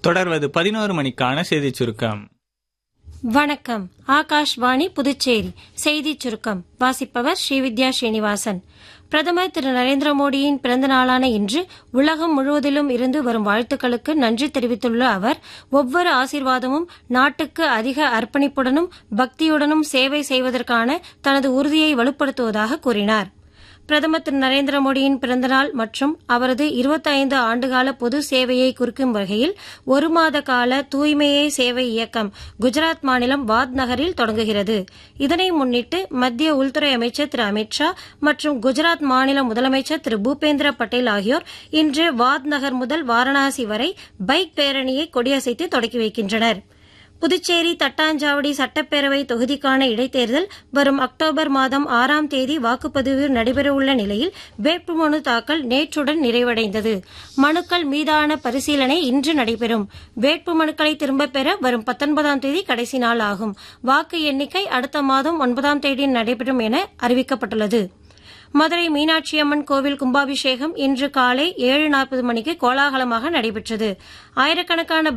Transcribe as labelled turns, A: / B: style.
A: தொடர்வது பதினோரு மணிக்கான செய்திச் சுருக்கம்
B: வணக்கம் ஆகாஷ்வாணி புதுச்சேரி செய்திச் சுருக்கம் வாசிப்பவர் ஸ்ரீவித்யா ஸ்ரீனிவாசன் பிரதமர் திரு நரேந்திர மோடியின் பிறந்த நாளான இன்று உலகம் முழுவதிலும் இருந்து வரும் வாழ்த்துக்களுக்கு நன்றி தெரிவித்துள்ள அவர் ஒவ்வொரு ஆசீர்வாதமும் நாட்டுக்கு அதிக அர்ப்பணிப்புடனும் பக்தியுடனும் சேவை செய்வதற்கான தனது உறுதியை வலுப்படுத்துவதாக கூறினார் பிரதமர் திரு நரேந்திர மோடியின் பிறந்தநாள் மற்றும் அவரது 25 ஆண்டுகால பொது சேவையை குறிக்கும் வகையில் ஒரு மாத கால தூய்மையே சேவை இயக்கம் குஜராத் மாநிலம் வாத் நகரில் தொடங்குகிறது இதனை முன்னிட்டு மத்திய உள்துறை அமைச்சர் திரு அமித் ஷா மற்றும் குஜராத் மாநில முதலமைச்சர் திரு பூபேந்திர பட்டேல் ஆகியோர் இன்று வாத் நகர் முதல் வாரணாசி வரை பைக் பேரணியை கொடியசைத்து தொடக்கி வைக்கின்றனா் புதுச்சேரி தட்டாஞ்சாவடி சட்டப்பேரவை தொகுதிக்கான இடைத்தேர்தல் வரும் அக்டோபர் மாதம் ஆறாம் தேதி வாக்குப்பதிவு நடைபெறவுள்ள நிலையில் வேட்புமனு தாக்கல் நேற்றுடன் நிறைவடைந்தது மனுக்கள் மீதான பரிசீலனை இன்று நடைபெறும் வேட்புமனுக்களை திரும்பப் பெற வரும் பத்தொன்பதாம் தேதி கடைசி நாள் ஆகும் வாக்கு எண்ணிக்கை அடுத்த மாதம் ஒன்பதாம் தேதி நடைபெறும் என அறிவிக்கப்பட்டுள்ளது மதுரை மீனாட்சியம்மன் கோவில் கும்பாபிஷேகம் இன்று காலை ஏழு நாற்பது மணிக்கு கோலாகலமாக நடைபெற்றது ஆயிரக்கணக்கான